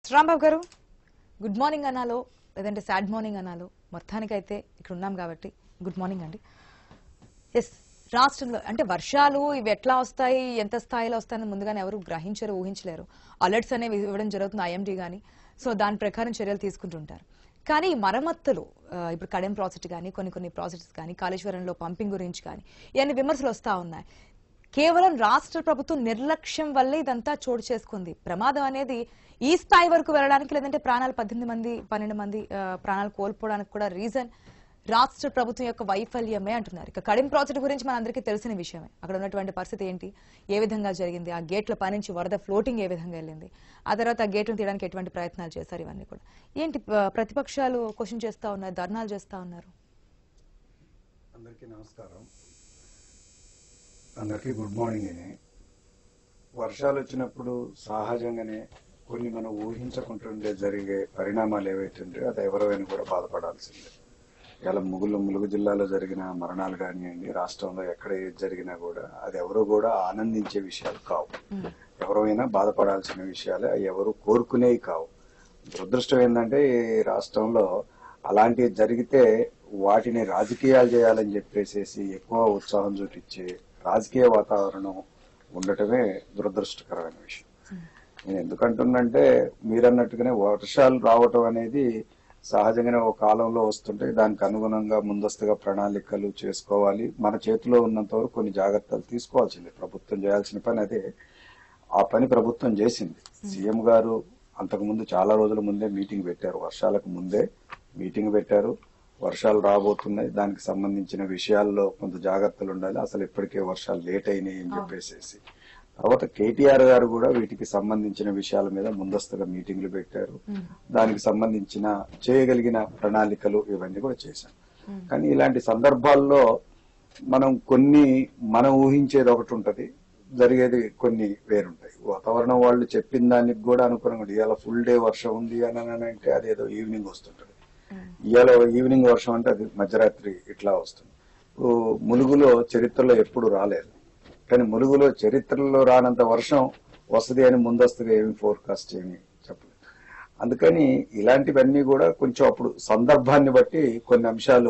రాంబాబు గారు good morning అనాలో లేదంటే sad morning అనాలో మొత్తానికైతే ఇక్కడ ఉన్నాం కాబట్టి గుడ్ మార్నింగ్ అండి ఎస్ రాష్ట్రంలో అంటే వర్షాలు ఇవి ఎట్లా వస్తాయి ఎంత స్థాయిలో వస్తాయని ముందుగానే ఎవరు గ్రహించరు ఊహించలేరు అలర్ట్స్ అనేవి ఇవ్వడం జరుగుతుంది ఐఎండీ కానీ సో దాని ప్రకారం చర్యలు తీసుకుంటుంటారు కానీ ఈ మరమ్మతులు ఆ, ఇప్పుడు కడెం ప్రాజెక్ట్ కానీ కొన్ని కొన్ని ప్రాజెక్ట్స్ కానీ కాళేశ్వరంలో పంపింగ్ గురించి కానీ ఇవన్నీ విమర్శలు వస్తూ ఉన్నాయి కేవలం రాష్ట్ర ప్రభుత్వం నిర్లక్ష్యం వల్లే ఇదంతా చోటు చేసుకుంది ప్రమాదం అనేది ఈ స్థాయి వరకు వెళ్ళడానికి లేదంటే ప్రాణాలు పద్దెనిమిది మంది పన్నెండు మంది ఆ, ప్రాణాలు కోల్పోవడానికి కూడా రీజన్ రాష్ట్ర ప్రభుత్వం యొక్క వైఫల్యమే అంటున్నారు ఇక కడిం ప్రాజెక్ట్ గురించి మనందరికీ తెలిసిన విషయమే అక్కడ ఉన్నటువంటి పరిస్థితి ఏంటి ఏ విధంగా జరిగింది ఆ గేట్ల పైనుంచి వరద ఫ్లోటింగ్ ఏ విధంగా వెళ్ళింది ఆ తర్వాత ఆ గేట్లను తీయడానికి ఎటువంటి ప్రయత్నాలు చేశారు ఇవన్నీ కూడా ఏంటి ఆ, ప్రతిపక్షాలు క్వశ్చన్ చేస్తా ఉన్నారు ధర్నాలు చేస్తా ఉన్నారు అందరికీ నమస్కారం అందరికీ గుడ్ మార్నింగ్ అని వర్షాలు వచ్చినప్పుడు సహజంగానే కొన్ని మనం ఊహించకుంటుండే జరిగే పరిణామాలు ఏవైతే ఉంటాయో అది ఎవరైనా కూడా బాధపడాల్సిందే ఇలా ముగులు ములుగు జిల్లాలో జరిగిన మరణాలు కానివ్వండి రాష్ట్రంలో ఎక్కడ ఏది జరిగినా కూడా అది ఎవరు కూడా ఆనందించే విషయాలు కావు ఎవరైనా బాధపడాల్సిన విషయాలే అవి ఎవరు కోరుకునేవి కావు దురదృష్టం ఏంటంటే ఈ రాష్ట్రంలో అలాంటివి జరిగితే వాటిని రాజకీయాలు చేయాలని చెప్పేసేసి ఎక్కువ ఉత్సాహం చూపించే రాజకీయ వాతావరణం ఉండటమే దురదృష్టకరమైన విషయం నేను ఎందుకంటున్నంటే మీరన్నట్టుగానే వర్షాలు రావటం అనేది సహజంగానే ఒక కాలంలో వస్తుంటే దానికి అనుగుణంగా ముందస్తుగా ప్రణాళికలు చేసుకోవాలి మన చేతిలో ఉన్నంత వరకు కొన్ని జాగ్రత్తలు తీసుకోవాల్సిందే ప్రభుత్వం చేయాల్సిన పని అదే ఆ పని ప్రభుత్వం చేసింది సీఎం గారు అంతకుముందు చాలా రోజుల ముందే మీటింగ్ పెట్టారు వర్షాలకు ముందే మీటింగ్ పెట్టారు వర్షాలు రాబోతున్నాయి దానికి సంబంధించిన విషయాల్లో కొంత జాగ్రత్తలు ఉండాలి అసలు ఇప్పటికే వర్షాలు లేట్ అయినాయి అని చెప్పేసేసి తర్వాత కేటీఆర్ గారు కూడా వీటికి సంబంధించిన విషయాల మీద ముందస్తుగా మీటింగ్లు పెట్టారు దానికి సంబంధించిన చేయగలిగిన ప్రణాళికలు ఇవన్నీ కూడా చేశాం కానీ ఇలాంటి సందర్భాల్లో మనం కొన్ని మనం ఊహించేది ఒకటి ఉంటది జరిగేది కొన్ని వేరుంటాయి వాతావరణం వాళ్ళు చెప్పిన దానికి కూడా అనుకున్నాం ఇవాళ ఫుల్ డే వర్షం ఉంది అని అని అంటే అదేదో ఈవినింగ్ వస్తుంటది ఇవాళ ఈవినింగ్ వర్షం అంటే అది మధ్యరాత్రి ఇట్లా వస్తుంది ఇప్పుడు ములుగులో చరిత్రలో ఎప్పుడు రాలేదు కానీ ములుగులో చరిత్రలో రానంత వర్షం వస్తుంది అని ముందస్తుగా ఏమి ఫోర్కాస్ట్ ఏమి చెప్పలేదు అందుకని ఇలాంటివన్నీ కూడా కొంచెం అప్పుడు సందర్భాన్ని బట్టి కొన్ని అంశాలు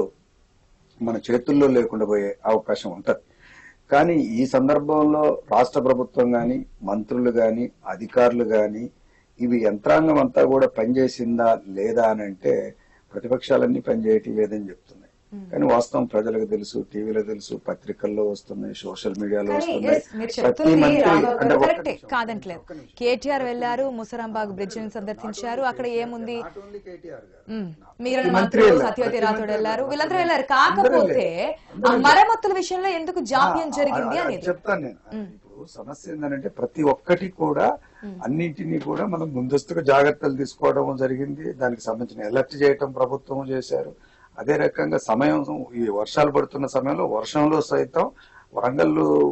మన చేతుల్లో లేకుండా పోయే అవకాశం ఉంటది కానీ ఈ సందర్భంలో రాష్ట్ర ప్రభుత్వం గాని మంత్రులు గాని అధికారులు గాని ఇవి యంత్రాంగం అంతా కూడా పనిచేసిందా లేదా అని అంటే ప్రతిపక్షాలన్నీ పనిచేయటం లేదని చెప్తున్నాయి కానీ వాస్తవం ప్రజలకు తెలుసు టీవీలో తెలుసు పత్రికల్లో వస్తున్నాయి సోషల్ మీడియాలో కానీ వస్తున్నాయి yes, మీరు ప్రతి చెప్తుంది మంత్రి రాఘవ్ అంటే గారు ఒక్క కరెక్టే నిమిషం. కాదంటలేదు ఒక్క నిమిషం. కేటీఆర్ వెళ్లారు ముసరాంబాగ్ బ్రిడ్జ్ ని సందర్శించారు అక్కడ ఏముంది Not only KTR గారు. మ్మ్. మిగిలిన ప్రతి మంత్రి మంత్రులు వెళ్ళారు. సత్యవతి ప్రతి రాథోడ్ మంత్రి వెళ్లారు వెళ్ళారు. వీళ్ళందరూ వెళ్ళారు అందరూ కాకపోతే వెళ్ళారు. ఆ అందరూ మరమ్మతుల విషయంలో ఎందుకు జాప్యం ఆ, జరిగింది అది- అది అనేది చెప్తాను నేను ఇప్పుడు సమస్య ఏంటంటే ప్రతి ఒక్కటి కూడా అన్నింటినీ కూడా మనం ముందస్తుగా జాగ్రత్తలు తీసుకోవడం జరిగింది దానికి సంబంధించిన అలర్ట్ చేయటం ప్రభుత్వం చేశారు అదే రకంగా సమయం ఈ వర్షాలు పడుతున్న సమయంలో వర్షంలో సైతం వరంగల్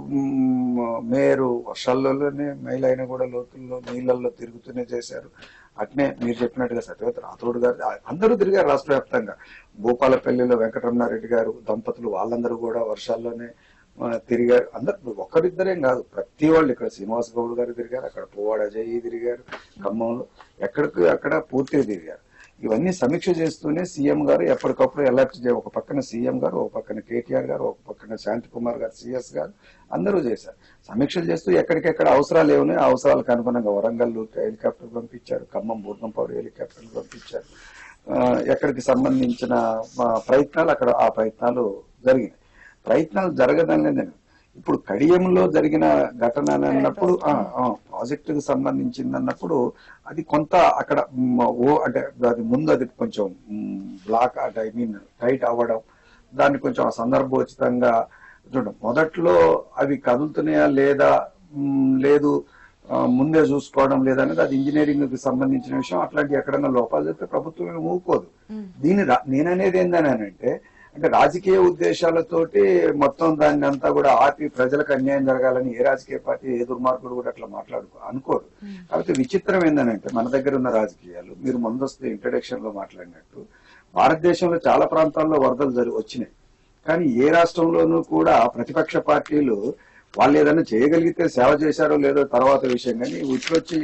మేయరు వర్షాల్లోనే మైలైన కూడా లోతుల్లో నీళ్ళల్లో తిరుగుతూనే చేశారు అట్నే మీరు చెప్పినట్టుగా సత్యవతి రాథోడ్ గారు అందరూ తిరిగారు రాష్ట్ర వ్యాప్తంగా భూపాలపల్లిలో వెంకటరమణారెడ్డి గారు దంపతులు వాళ్ళందరూ కూడా వర్షాల్లోనే ఆ, తిరిగారు అందరు ఒక్కరిద్దరేం కాదు ప్రతి వాళ్ళు ఇక్కడ శ్రీనివాస్ గౌడ్ గారు తిరిగారు అక్కడ పువ్వాడ అజయ్ తిరిగారు ఖమ్మంలో ఎక్కడికి అక్కడ పూర్తిగా తిరిగారు ఇవన్నీ సమీక్ష చేస్తూనే సీఎం గారు ఎప్పటికప్పుడు అలర్ట్ చే ఒక పక్కన సీఎం గారు ఒక పక్కన కేటీఆర్ గారు ఒక పక్కన శాంతి కుమార్ గారు సిఎస్ గారు అందరూ చేశారు సమీక్షలు చేస్తూ ఎక్కడికెక్కడ అవసరాలు ఏమున్నాయో ఆ అవసరాలకు అనుగుణంగా వరంగల్ హెలికాప్టర్ పంపించారు ఖమ్మం బూర్గంపౌరి హెలికాప్టర్ పంపించారు ఆ, ఎక్కడికి సంబంధించిన ఆ, ప్రయత్నాలు అక్కడ ఆ ప్రయత్నాలు జరిగినాయి ప్రయత్నాలు జరగదని నేను ఇప్పుడు కడియంలో జరిగిన ఘటన అని అన్నప్పుడు ప్రాజెక్ట్ కు సంబంధించింది అన్నప్పుడు అది కొంత అక్కడ మ్, ఓ అంటే అది ముందు అది కొంచెం బ్లాక్ అంటే ఐ మీన్ టైట్ అవ్వడం దాన్ని కొంచెం ఆ సందర్భోచితంగా చూడండి మొదట్లో అవి కదులుతున్నాయా లేదా మ్, లేదు ఆ, ముందే చూసుకోవడం లేదనేది అది ఇంజనీరింగ్ కి సంబంధించిన విషయం అట్లాంటి ఎక్కడన్నా లోపాలు చెప్తే ప్రభుత్వం ఏమి ఊరుకోదు దీని రా- నేననేది ఏందని అంటే అంటే రాజకీయ ఉద్దేశాలతోటి మొత్తం దాన్ని అంతా కూడా ఆపి ప్రజలకు అన్యాయం జరగాలని ఏ రాజకీయ పార్టీ ఏ దుర్మార్గుడు కూడా అట్లా మాట్లాడుకో అనుకోరు కాబట్టి విచిత్రం ఏంటంటే మన దగ్గర ఉన్న రాజకీయాలు మీరు ముందస్తు ఇంట్రడక్షన్ లో మాట్లాడినట్టు భారతదేశంలో చాలా ప్రాంతాల్లో వరదలు జరి వచ్చినాయి కానీ ఏ రాష్ట్రంలోనూ కూడా ప్రతిపక్ష పార్టీలు వాళ్ళు ఏదైనా చేయగలిగితే సేవ చేశారో లేదో తర్వాత విషయం కానీ వచ్చి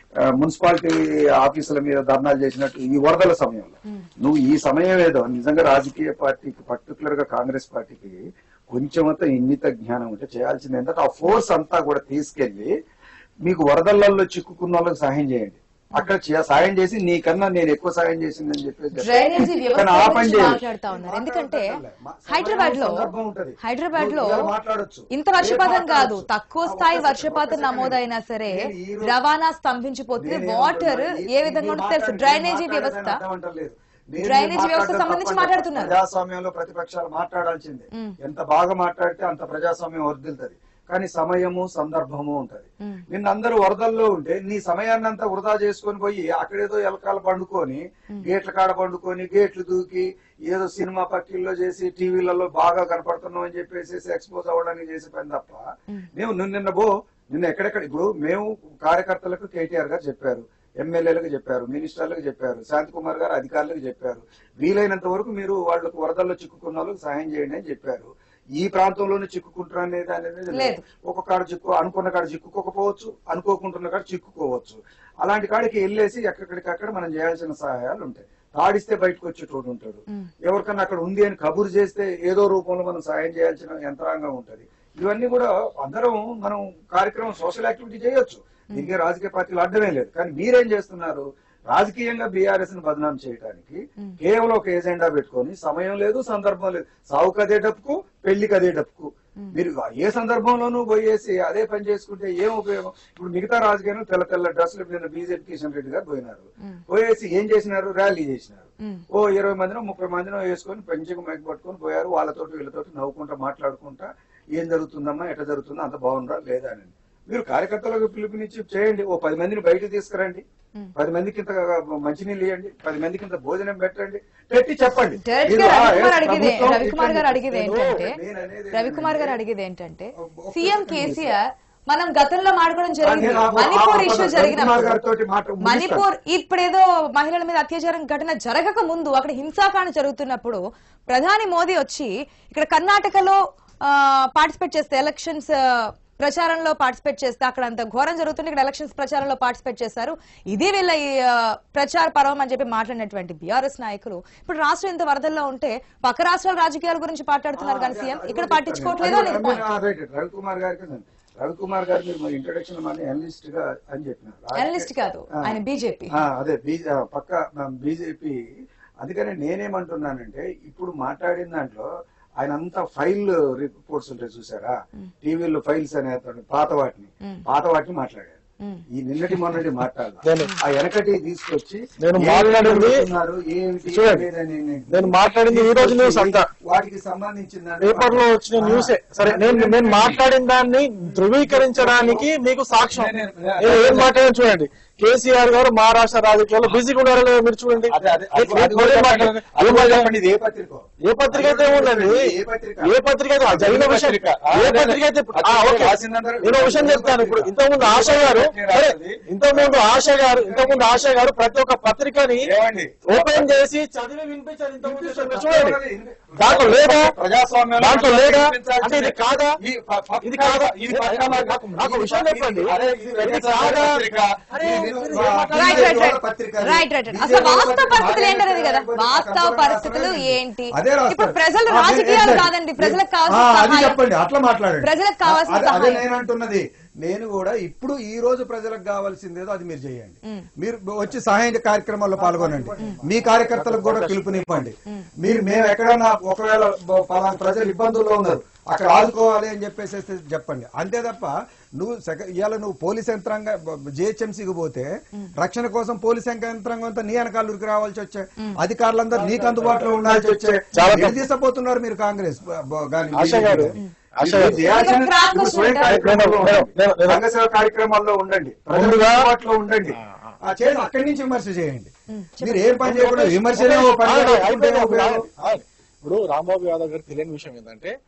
ఆ, మున్సిపాలిటీ ఆఫీసుల మీద ధర్నాలు చేసినట్టు ఈ వరదల సమయంలో నువ్వు ఈ సమయం ఏదో నిజంగా రాజకీయ పార్టీకి పర్టికులర్ గా కాంగ్రెస్ పార్టీకి కొంచెమంత ఇన్నిత జ్ఞానం ఉంటే చేయాల్సింది ఏంటంటే ఆ ఫోర్స్ అంతా కూడా తీసుకెళ్లి మీకు వరదలలో చిక్కుకున్న వాళ్ళకి సహాయం చేయండి అక్కడ చే- సాయం చేసి నీకన్నా నేను ఎక్కువ సాయం చేసిందని చెప్పేసి చెప్పండి. డ్రైనేజీ వ్యవస్థ కానీ ఆ పని గురించి చేయాలి. మాట్లాడుతా ఉన్నారు ఎందుకంటే మా- హైదరాబాద్ లో సందర్భం ఉంటది. హైదరాబాద్ లో నువ్వు ఇలా మాట్లాడొచ్చు. ఇంత వర్షపాతం రేపు కాదు మాట్లాడొచ్చు. తక్కువ ఆ, స్థాయి ఒక్క వర్షపాతం సెకండ్, ఒక్క నమోదైనా సెకండ్. సరే నేను ఈ రోజు- రవాణా స్తంభించిపోతుంది నేనేం వాటర్ అంటున్నా, ఏ ఈ- విధంగా ఈ ఉంటుందో తెలుసు మాట్లాడేది డ్రైనేజీ మాట్లాడేది వ్యవస్థ అర్థం అంటలేదు. నేను డ్రైనేజీ వ్యవస్థ మాట్లాడడం సంబంధించి తప్పంటే మాట్లాడుతున్నారు. ప్రజాస్వామ్యంలో ప్రతిపక్షాలు మాట్లాడాల్సిందే ఎంత బాగా మాట్లాడితే అంత ప్రజాస్వామ్యం వర్దిల్తది కానీ సమయము సందర్భము ఉంటది నిన్న అందరూ వరదల్లో ఉంటే నీ సమయాన్ని అంతా వృధా చేసుకొని పోయి అక్కడేదో ఎలకాలు పండుకొని గేట్ల కాడ పండుకొని గేట్లు దూకి ఏదో సినిమా పక్కిల్లో చేసి టీవీలలో బాగా కనపడుతున్నాం అని చెప్పేసి ఎక్స్పోజ్ అవ్వడానికి చేసే పని తప్ప మేము నిన్న నిన్న బో నిన్న ఎక్కడెక్కడ ఇప్పుడు మేము కార్యకర్తలకు కేటీఆర్ గారు చెప్పారు ఎమ్మెల్యేలకు చెప్పారు మినిస్టర్లకు చెప్పారు శాంతి కుమార్ గారు అధికారులకు చెప్పారు వీలైనంత వరకు మీరు వాళ్ళకు వరదల్లో చిక్కుకున్న వాళ్ళకి సహాయం చేయండి అని చెప్పారు ఈ ప్రాంతంలోనే చిక్కుకుంటారు అనేది అనేది లేదు. ఒక కాడ చిక్కు అనుకున్న కాడ చిక్కుకోకపోవచ్చు అనుకోకుంటున్న కాడ చిక్కుకోవచ్చు అలాంటి కాడికి వెళ్ళేసి ఎక్కడికక్కడ మనం చేయాల్సిన సహాయాలు ఉంటాయి తాడిస్తే బయటకు వచ్చేటోడు ఉంటాడు ఎవరికన్నా అక్కడ ఉంది అని కబురు చేస్తే ఏదో రూపంలో మనం సాయం చేయాల్సిన యంత్రాంగం ఉంటది ఇవన్నీ కూడా అందరం మనం కార్యక్రమం సోషల్ యాక్టివిటీ చేయొచ్చు దీనికి రాజకీయ పార్టీలు అడ్డమే లేదు కానీ మీరేం చేస్తున్నారు రాజకీయంగా బీఆర్ఎస్ ని బదనాం చేయడానికి కేవలం ఒక ఎజెండా పెట్టుకొని సమయం లేదు సందర్భం లేదు సావుకు అదే డప్పుకు పెళ్లికి అదే డప్పుకు మీరు ఏ సందర్భంలోనూ పోయేసి అదే పని చేసుకుంటే ఏం ఉపయోగం ఇప్పుడు మిగతా రాజకీయాలు తెల్ల తెల్ల డ్రెస్సులు నిన్న బీజేపీ కిషన్ రెడ్డి గారు పోయినారు పోయేసి ఏం చేసినారు ర్యాలీ చేసినారు ఓ ఇరవై మందినో ముప్పై మందినో వేసుకొని పెంచుకు మైక్ పట్టుకొని పోయారు వాళ్ళతోటి వీళ్ళతోటి నవ్వుకుంటా మాట్లాడుకుంటా ఏం జరుగుతుందమ్మా ఎట్లా జరుగుతుందో అంత బాగుందా లేదా అని మీరు కార్యకర్తలకు పిలుపునిచ్చి చేయండి ఓ పది మందిని బయటకు తీసుకురండి పది మందికి ఇంత మంచినీళ్ళు ఇవ్వండి పది మందికి ఇంత భోజనం పెట్టండి పెట్టి చెప్పండి డైరెక్ట్ మీరు, గా ఆ, రవికుమార్ ఏ, అడిగేది ప్రభుత్వం రవికుమార్ గారు ఇట్లా అడిగేది నేను- ఏంటంటే నేను అనేది రవికుమార్ గారు ఏంటంటే, అడిగేది ఏంటంటే ఒక్క సీఎం సెకండ్ కేసీఆర్ మనం గతంలో మాట్లాడడం జరిగింది నేను ఆ- మణిపూర్ ఆ- ఇష్యూ ఆ- జరిగినప్పుడు రవికుమార్ గారితోటి మాట ముగిస్తాను. మణిపూర్ ఇప్పుడేదో మహిళల మీద అత్యాచారం ఘటన జరగక ముందు అక్కడ హింసాకాండ జరుగుతున్నప్పుడు ప్రధాని మోదీ వచ్చి ఇక్కడ కర్ణాటకలో పార్టిసిపేట్ చేస్తే ఎలక్షన్స్ ప్రచారంలో పార్టిసిపేట్ చేస్తే అక్కడ అంత ఘోరం జరుగుతుంది ఇక్కడ ఎలక్షన్స్ ప్రచారంలో పార్టిసిపేట్ చేశారు ఇదే వీళ్ళ ఈ, ఆ, ప్రచార పర్వం అని చెప్పి మాట్లాడినటువంటి బీఆర్ఎస్ నాయకులు ఇప్పుడు రాష్ట్రం ఇంత వరదల్లో ఉంటే పక్క రాష్ట్రాల రాజకీయాల గురించి మాట్లాడుతున్నారు కానీ సీఎం ఇక్కడ పట్టించుకోవట్లేదు అనేది అది point. ఆ, రైట్, రైట్. రవికుమార్ గారికి నేను- రవికుమార్ గారు మీరు ఇంట్రొడక్షన్ మన అనలిస్ట్ గా అని చెప్పినారు అనలిస్ట్ కాదు ఆ. ఆయన బీజేపీ ఆ, అదే బీ- ఆ, పక్క బీజేపీ అందుకని నేనేమంటున్నానంటే ఇప్పుడు మాట్లాడిన దాంట్లో ఆయన అంతా ఫైల్ రిపోర్ట్స్ ఉంటాయి చూసారా టీవీలో ఫైల్స్ అనే అతను పాత వాటిని పాత వాటిని మాట్లాడారు ఈ నిన్నటి మొన్నటి మాట్లాడాలి ఆ వెనకటి తీసుకొచ్చి నేను ఏం మాట్లాడింది- జరుగుతున్నారు, ఏమిటి చూడండి. లేదని నేను- నేను మాట్లాడింది ఈ రోజు న్యూస్ అంతా వాటికి సంబంధించిన పేపర్ లో వచ్చిన న్యూసే సరే నేను నేను మాట్లాడిన దాన్ని ధృవీకరించడానికి మీకు సాక్ష్యం నేను- నేను ఏం మాట్లాడాను చూడండి కేసీఆర్ గారు మహారాష్ట్ర రాజకీయాల్లో బిజీగా ఉన్నారో లేదో మీరు చూడండి అదే, అదే, అది- నేను- అది కూడా నేను చెప్పండి. మాట్లాడాను. అది ఏం కూడా మాట్లాడాను? చెప్పండి, ఇది ఏ పత్రిక ఏ పత్రిక అయితే ఉందండి ఏ పత్రిక? ఏ పత్రిక అయితే అది జరిగిన ఏ విషయం పత్రిక? ఆ, ఏ అదే, పత్రిక అయితే ఇప్పుడు- ఆ, పత్రిక ఓకే. రాసిందందరూ- నేను ఒక విషయం చెప్తాను ఇప్పుడు ఇంతకుముందు ఆశ గారు సరే ఇంతకుముందు ఆశ గారు ఇంతకుముందు ఆశ గారు ప్రతి ఒక్క పత్రికని ఏమండి? ఓపెన్ చేసి చదివి వినిపించారు ఇంతకుముందు విషయం చూడండి దాంట్లో దాంట్లో లేదా ప్రజాస్వామ్యంలో దాంట్లో లేదా కనిపించాల్సిందే. అంటే ఇది కాదా ఈ ప- ప- ఇది కాదా ఇది పరిణామ నాకు నాకు ఒక విషయం చెప్పండి అరే, ఇది ఇది వైఎస్ఆర్ కాదా పత్రిక. అరే, ఇది మీరు మా- ఏం మాట్లాడారు? రైట్ రైట్ రైట్ పత్రిక. రైట్ రైట్ బీజేపీ అసలు వాస్తవ పత్రిక. పరిస్థితులు ఏంటనేది కదా మాట్లాడే వాస్తవ పత్రిక పరిస్థితులు రాస్తారండి. ఏంటి అదే రాస్తారు. ఇప్పుడు ప్రజలు ఆ, రాజకీయాలు exactly. కాదండి ప్రజలకు ఆ, కావాల్సిన అది సహాయం చెప్పండి అట్లా మాట్లాడండి ప్రజలకు కావాల్సిన అదే- అదే సహాయం. నేను అంటున్నది నేను కూడా ఇప్పుడు ఈ రోజు ప్రజలకు కావాల్సిందేదో అది మీరు చేయండి మీరు వచ్చి సహాయ కార్యక్రమాల్లో పాల్గొనండి మీ కార్యకర్తలకు కూడా పిలుపునివ్వండి మీరు మేము ఎక్కడైనా ఒకవేళ బ- పలానా ప్రజలు ఇబ్బందుల్లో ఉన్నారు అక్కడ ఆదుకోవాలి అని చెప్పేసి చెప్పండి అంతే తప్ప నువ్వు సెక- ఇవాళ నువ్వు పోలీస్ యంత్రాంగ జిహెచ్ఎంసీకి పోతే రక్షణ కోసం పోలీస్ యంత్రాంగం అంతా నీ వెనకాలకి రావాల్సి వచ్చే అధికారులందరూ నీకు అందుబాటులో ఉండాల్సి వచ్చే చాలా ఎటు తీసుకుపోతున్నారు మీరు కాంగ్రెస్ బ- బ- గాని ఆశ గారు BJP. ఆశ గారు చేయాల్సిన- ఇంకా క్రాక్ ఇప్పుడు స్వయం వస్తుందా? కార్యక్రమాల్లో నేను- నేను- ఉండండి. నేను- సంఘ సేవ కార్యక్రమాల్లో ఉండండి ప్రజల ముందుగా- అందుబాటులో ఉండండి ఆ చేయండి అక్కడి నుంచి విమర్శ చేయండి మీరు ఏం పని చేయకుండా విమర్శనే ఓ పని ఆగండి, చేసుకుంటే అయిపోయింది, ఉపయోగం. ఆగండి, ఆగండి. ఇప్పుడు రాంబాబు యాదవ్ గారు తెలియని విషయం ఏంటంటే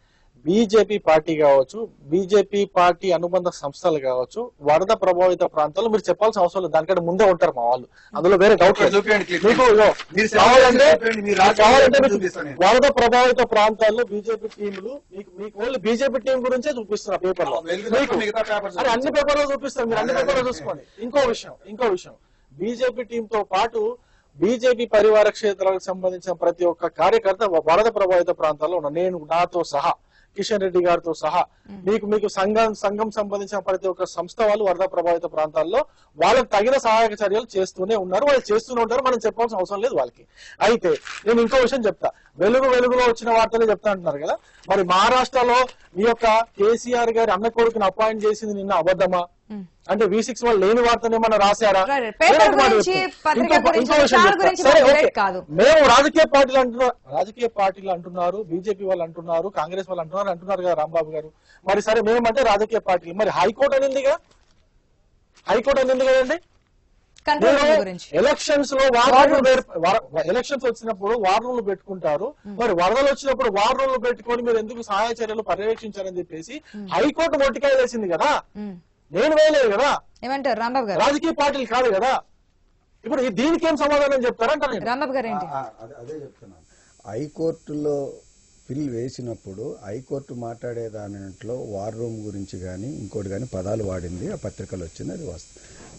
బీజేపీ పార్టీ కావచ్చు బీజేపీ పార్టీ అనుబంధ సంస్థలు కావచ్చు వరద ప్రభావిత ప్రాంతాల్లో మీరు చెప్పాల్సిన అవసరం లేదు దానికంటే ముందే ఉంటారు మా వాళ్ళు అందులో వేరే డౌట్ లేదు. చూపించండి clip. మీకు ఇగో, మీరు కావాలంటే చెప్పండి, మీ రాష్ట్రం కావాలంటే మీకు చూపిస్తాను నేను. వరద ప్రభావిత ప్రాంతాల్లో బీజేపీ టీంలు మీకు మీకు ఓన్లీ బీజేపీ టీం గురించే చూపిస్తున్నా పేపర్ లో ఆ, వెలుగు తప్ప మీకు- మిగతా papers అరే, అన్ని పేపర్లో చూపిస్తాను మీరు అన్ని అదే, పేపర్లో అదే. చూసుకోండి ఇంకో విషయం ఇంకో విషయం బీజేపీ టీం తో పాటు బీజేపీ పరివార క్షేత్రాలకు సంబంధించిన ప్రతి ఒక్క కార్యకర్త వరద ప్రభావిత ప్రాంతాల్లో ఉన్నారు నేను నాతో సహా కిషన్ రెడ్డి గారితో సహా మీకు మీకు సంఘం సంఘం సంబంధించిన ప్రతి ఒక్క సంస్థ వాళ్ళు వరద ప్రభావిత ప్రాంతాల్లో వాళ్ళకి తగిన సహాయక చర్యలు చేస్తూనే ఉన్నారు వాళ్ళు చేస్తూనే ఉంటారు మనం చెప్పాల్సిన అవసరం లేదు వాళ్ళకి అయితే నేను ఇంకో విషయం చెప్తా వెలుగు వెలుగులో వచ్చిన వార్తలే చెప్తా అంటున్నారు కదా మరి మహారాష్ట్రలో మీ యొక్క కేసీఆర్ గారి అన్న కొడుకుని అపాయింట్ చేసింది నిన్న అబద్ధమా అంటే వి సిక్స్ వాళ్ళు లేని వార్తను ఏమన్నా రాశారా Right, right. Paper నేను ఒక మాట గురించి, చెప్తా. పత్రిక ఇంకో- గురించి, ఇంకో విషయం దాని చెప్తా. గురించి సరే, మనకు ఓకే. రేట్ కాదు. మేము రాజకీయ పార్టీలు అంటున్నారు రాజకీయ పార్టీలు అంటున్నారు బీజేపీ వాళ్ళు అంటున్నారు కాంగ్రెస్ వాళ్ళు అంటున్నారు అంటున్నారు కదా రాంబాబు గారు మరి సరే మేమంటే రాజకీయ పార్టీలు మరి హైకోర్టు అనిందిగా హైకోర్టు అనింది కదండి కంట్రోల్ రూమ్ గురించి ఎలక్షన్స్ లో వార్ రూమ్లు వేర్- వార- ఎలక్షన్స్ వచ్చినప్పుడు వార్ రూమ్లు పెట్టుకుంటారు మరి వరదలు వచ్చినప్పుడు వార్ రూమ్లు పెట్టుకొని మీరు ఎందుకు సహాయ చర్యలు పర్యవేక్షించారని చెప్పేసి హైకోర్టు మొట్టికాయ వేసింది కదా ఉమ్. నేను వేయలేదు కదా ఏమంటారు రాంబాబు గారు రాజకీయ పార్టీలు కాదు కదా ఇప్పుడు ఈ దీనికి ఏం సమాధానం చెప్తారంట నేను రాంబాబు గారు ఏంటి ఆ, అదే- అదే చెప్తున్నాను హైకోర్టులో పిల్ వేసినప్పుడు హైకోర్టు మాట్లాడే దానిలో వార్ రూమ్ గురించి కానీ ఇంకోటి కానీ పదాలు వాడింది ఆ పత్రికలో వచ్చింది అది వస్తుంది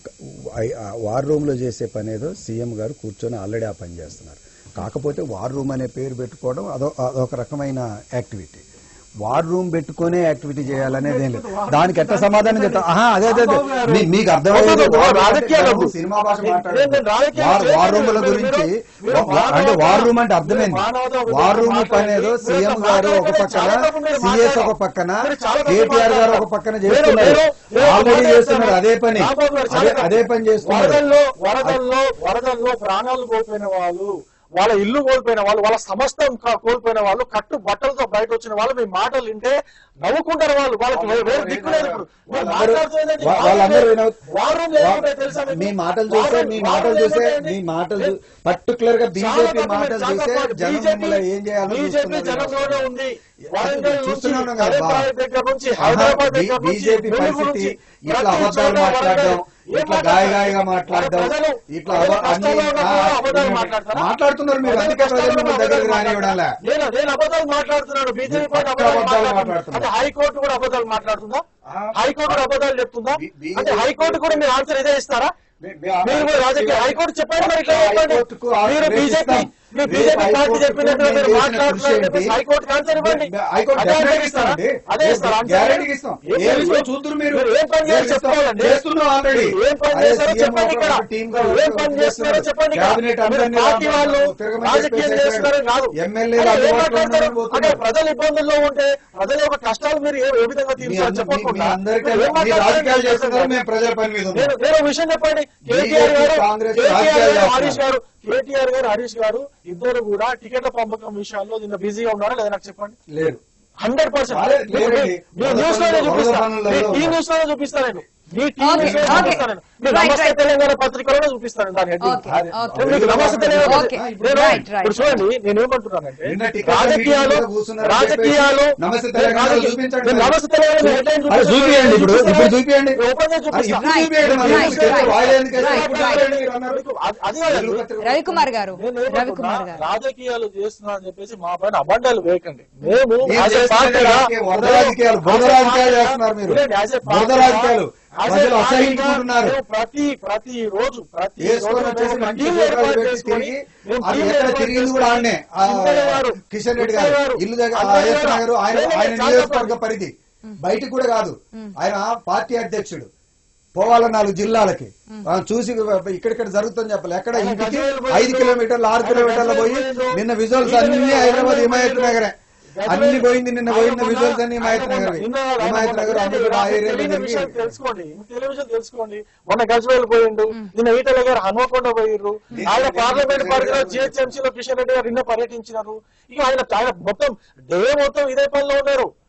వార్ రూమ్ లో చేసే పని ఏదో సీఎం గారు కూర్చొని ఆల్రెడీ ఆ పని చేస్తున్నారు కాకపోతే వార్ రూమ్ అనే పేరు పెట్టుకోవడం అదో అదొక రకమైన యాక్టివిటీ వార్ రూమ్ పెట్టుకునే యాక్టివిటీ చేయాలనేది ఏం లేదు దానికి ఎట్లా సమాధానం చెప్తా ఆహా అదే అదే అదే మీ- మీకు అర్థమయ్యేది వద్దు, వద్దు, రాజకీయాలు వద్దు. సినిమా భాష నేను- నేను రాజకీయాలు మాట్లాడారు వార్ వార్ రూముల చేయలేదు. గురించి మీరు- మీరు వా- అంటే మానవతా- వార్ రూమ్ అంటే అర్థమైంది మానవతా గురించి వార్ రూమ్ మాట్లాడి, పని ఏదో మీరు సీఎం చాలా గారు ఒక తప్పు పక్కన చాలా తప్పు మీరు సిఎస్ ఒక మాట్లాడారు. పక్కన మీరు చాలా తప్పు కేటీఆర్ గారు ఒక మాట్లాడారు. పక్కన మీరు- చేస్తున్నారు మీరు- మీరు ఆల్రెడీ మాట్లాడారు. చేస్తున్నారు అదే పని రాంబాబు గారు చాలా అదే తప్పు. అదే పని చేస్తున్నారు వరదల్లో వరదల్లో వరదల్లో ప్రాణాలు కోల్పోయిన వాళ్ళు వాళ్ళ ఇల్లు కోల్పోయిన వాళ్ళు వాళ్ళ సమస్తం కా- కోల్పోయిన వాళ్ళు కట్టు బట్టలతో బయట వచ్చిన వాళ్ళు మీ మాటలు వింటే నవ్వుకుంటారు వాళ్ళు వాళ్ళకి వే- వేరే దిక్కు లేదు ఇప్పుడు మీరు వాళ్ళందరూ- మాట్లాడుతున్నది వా- వాళ్ళందరూ వినవ్- వార్ రూమ్ లేకుంటే తెలుసా మీకు? మీ మాటలు వార్ చూస్తే రూమ్- మీ వార్ మాటలు రూమ్ చూస్తే లేకుంటే మీ ఏంటి? మాటలు పర్టికులర్ గా చాలా బీజేపీ తప్పు మీరు మాటలు చాలా చూస్తే తప్పు. జనం బీజేపీ మిమ్మల్ని ఏం చేయాలో బీజేపీ జనంలోనే ఉంది వరంగల్ నుంచి చూస్తున్నాం కదా కరీంనగర్ దగ్గర నుంచి ఆహా, హైదరాబాద్ బీ- దగ్గర నుంచి బీజేపీ వెలుగు పరిస్థితి నుంచి ఇట్లా ప్రతి అబద్ధాలు చోట మాట్లాడడం వరంగల్. ఏం ఇట్లా మాట్లాడతారు? గాయగాయగా మాట్లాడడం ప్రజలు ఇట్లా ప్రజలు అబ- అన్ని కష్టాల్లో ఉన్నప్పుడు ఆ, అబద్ధాలు మాట్లాడతారా? మాట్లాడుతున్నారు మీరు ప్రజలు అందుకే ప్రజలు కష్టాల్లో మిమ్మల్ని ఉన్నప్పుడు దగ్గరికి అబద్ధాలు రానివ్వడంలే నేను నేను అబద్ధాలు మాట్లాడుతున్నాను బీజేపీ పార్టీ పక్కా అబద్ధాలు అబద్ధాలు మాట్లాడుతుంది మాట్లాడుతున్నారు. అంటే హైకోర్టు కూడా అబద్ధాలు మాట్లాడుతుందా ఆ, హైకోర్టు కూడా అబద్ధాలు చెప్తుందా బి- బి- అంటే హైకోర్టు కూడా మీరు ఆన్సర్ ఇదే ఇస్తారా మీ- మీ- మీరు కూడా రాజకీయ హైకోర్టు చెప్పండి మరి ఇట్లా చెప్పండి హైకోర్టుకు ఆ- మీరు రేపు బీజేపీ ఇస్తాం. మీరు రేపు బీజేపీ పార్టీ హైకోర్టుకు చెప్పినట్టు మేము మీరు చేసిన మాట్లాడుతున్నారు కృషి చెప్పేసి ఏంటి? హైకోర్టు ఆన్సర్ ఇవ్వండి మే- హైకోర్టు అదే డెఫినెట్గా ఆన్సర్ ఇస్తారా? ఇస్తామండి. అదే ఇస్తారా ఆన్సర్? గ్యారెంటీగా ఇస్తాం. ఏం ఏం చేస్తారు? చేస్తారో చూద్దురు మీరు. మీరు ఏం పని చేయాలో చేస్తాం. చెప్పుకోవాలండి చేస్తున్నాం already. ఏం పని అదే చేస్తారో సీఎం చెప్పండి ఇక్కడ ఒక టీమ్ గా ఏం పని చేస్తున్నారో చెప్పండి ఇక్కడ. క్యాబినెట్ మీరు అందరినీ పార్టీ వాళ్ళు తిరగమని రాజకీయం చెప్పేసి చేస్తున్నారని కాదు ఎమ్మెల్యేలు అదే ఏం అందుబాటులో మాట్లాడతారు? ఉన్నారని పోతున్నారు. అంటే ప్రజలు ఇబ్బందుల్లో ఉంటే ప్రజల యొక్క కష్టాలు మీరు ఏ ఏ విధంగా మీ తీర్చాలో అందరి- మీ- మీ చెప్పకుండా అందరికీ మీరు ఏం మీరు మాట్లాడతారో రాజకీయాలు నాకు చేస్తున్నారు అర్థం మేము ప్రజల పని మీద ఉన్నాం నేను నేను ఒక విషయం చెప్పండి బీజేపీ, కేటీఆర్ గారు కాంగ్రెస్ కేటీఆర్ రాజకీయాలు గారు హరీష్ చేస్తున్నారు. గారు కేటీఆర్ గారు హరీష్ గారు ఇద్దరు కూడా టికెట్ల పంపకం విషయాల్లో నిన్న బిజీగా ఉన్నారా లేదా నాకు చెప్పండి లేరు హండ్రెడ్ వాళ్ళే లేరండి. పర్సెంట్ న్యూస్ లోనే వరద చూపిస్తా పనులలో మీ టీ ఉన్నారు. న్యూస్ లోనే చూపిస్తా నేను మీ టీ Okay, న్యూస్ లోనే okay. చూపిస్తా నేను మీ Right, నమస్తే right. తెలంగాణ పత్రికలోనే చూపిస్తాను దాని హెడ్డింగ్ Okay, అదే. okay. నేను మీకు నమస్తే తెలంగాణ Okay, నేను right, right. ఇప్పుడు చూడండి నేను ఏమంటున్నానంటే నిన్న టికెట్ రాజకీయాలు మీటింగ్ మీద కూర్చున్నారని రాజకీయాలు చెప్పేసి నమస్తే తెలంగాణ రాజకీయ- చూపించండి. నేను నమస్తే తెలంగాణ headline అది చూపియండి ఇప్పుడు ఇప్పుడు చూపియండి ఓపెన్ చేసి అది చూపిస్తా. ఇప్పుడు Right, చూపియండి మరి right, ఎందుకు right. వాయిదా ఎందుకు వేస్తారు? Right, ఇప్పుడు right. చూపియండి మీరు అన్నారు. అది- అది కాదండి. తెలుగు పత్రిక- రవికుమార్ గారు నేను ఏమంటున్నా, రవికుమార్ గారు రాజకీయాలు చేస్తున్నా అని చెప్పేసి మా పైన అబద్ధాలు వేయకండి మేము మీరు as a చేస్తున్న పార్టీగా- రాజకీయ వరద రాజకీయాలు, బురద as a రాజకీయాలు పార్టీగా- చేస్తున్నారు మీరు. వినండి, as a బురద పార్టీగా- రాజకీయాలు. as a ప్రజలు పార్టీగా అసహించుకుంటున్నారు. మేము ప్రతి ప్రతి రోజు ప్రతి వేసుకొని రోజు వచ్చేసి మేము మంచి టీం ఫోటోలు ఏర్పాటు పెట్టి చేసుకొని, తిరిగి మేము అది టీం ఎక్కడ ఏర్పాటు తిరిగింది కూడా చేసుకొని, ఆడనే. ఆ, కిందయ్య గారు, కిషన్ రెడ్డి కిందయ్య గారు ఇల్లు దగ్గర ఆ, అందయ్య అయ్యప్ప నగర్ ఆయన లేదు, ఆయన చాలా నియోజకవర్గ పరిధి బయటికి కూడా కాదు ఆయన పార్టీ అధ్యక్షుడు పోవాల నాలుగు జిల్లాలకి ఆ, చూసి ఇక్కడిక్కడ జరుగుతుందని చెప్పాలి ఎక్కడ ఆయన ఇంటికి గజ్వేల్ పోయిండు. ఐదు కిలోమీటర్లు ఆరు ఆయన కిలోమీటర్లు పోయి గజ్వేల్ పోయిండు. నిన్న విజువల్స్ ఈయన అన్ని పోయిండు. హైదరాబాద్ ఆయన హిమాయత్ పోయిండు. నగరే గజ్వేల్ అన్ని పోయింది నిన్న ఆయన పోయిన మొన్న- విజువల్స్ అన్ని హిమాయత్ ఆయన నగర్ మొన్న- నిన్న ఆయన హిమాయత్ మొన్న నగర్ అందరూ కూడా ఆ ఏరియాలో తెలియని జరిగి విషయాలు తెలుసుకోండి టెలివిజన్ తెలుసుకోండి మొన్న గజ్వేల్ పోయిండు నిన్న ఈటల గారు హనుమకొండ పోయిర్రు ఆయన పార్లమెంట్ పరిధిలో జిహెచ్ఎంసీ లో కిషన్ రెడ్డి గారు నిన్న పర్యటించినారు ఇక ఆయన ఆయన మొత్తం డే మొత్తం ఇదే పనిలో ఉన్నారు